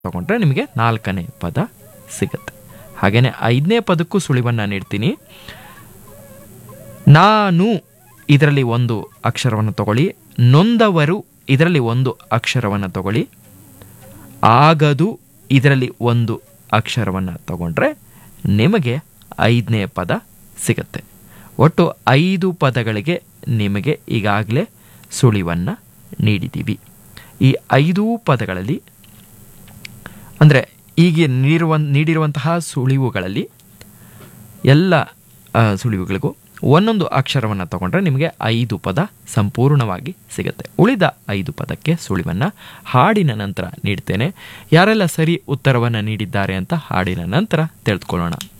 ತಗೊಂಡ್ರೆ ನಿಮಗೆ ನಾಲ್ಕನೇ ಪದ ಸಿಗುತ್ತೆ ಹಾಗೆಯೇ ಐದನೇ ಪದಕ್ಕೂ ಸುಳಿವನ್ನು ನೀಡ್ತೀನಿ ನಾನು ಇದರಲ್ಲಿ ಒಂದು ಅಕ್ಷರವನ್ನು ತಗೊಳ್ಳಿ ನೊಂದವರು ಇದರಲ್ಲಿ ಒಂದು ಅಕ್ಷರವನ್ನು ತಗೊಳ್ಳಿ ಆಗದು ಇದರಲ್ಲಿ ಒಂದು ಅಕ್ಷರವನ್ನು ತಗೊಂಡ್ರೆ ನಿಮಗೆ ಐದನೇ ಪದ ಸಿಗುತ್ತೆ ಒಟ್ಟು ಐದು ಪದಗಳಿಗೆ ನಿಮಗೆ ಈಗಾಗಲೇ ಸುಳಿವನ್ನು ನೀಡಿದ್ದೀವಿ ಈ ಐದೂ ಪದಗಳಲ್ಲಿ ಅಂದರೆ ಈಗ ನೀಡುವ ನೀಡಿರುವಂತಹ ಸುಳಿವುಗಳಲ್ಲಿ ಎಲ್ಲ ಆ, ಸುಳಿವುಗಳಿಗೂ ಒಂದೊಂದು ಅಕ್ಷರವನ್ನು ತಗೊಂಡ್ರೆ ನಿಮಗೆ ಐದು ಪದ ಸಂಪೂರ್ಣವಾಗಿ ಸಿಗುತ್ತೆ ಉಳಿದ ಐದು ಪದಕ್ಕೆ ಸುಳಿವನ್ನು ಹಾಡಿನ ನಂತರ ನೀಡ್ತೇನೆ ಯಾರೆಲ್ಲ ಸರಿ ಉತ್ತರವನ್ನು ನೀಡಿದ್ದಾರೆ ಅಂತ ಹಾಡಿನ ನಂತರ ತಿಳಿದುಕೊಳ್ಳೋಣ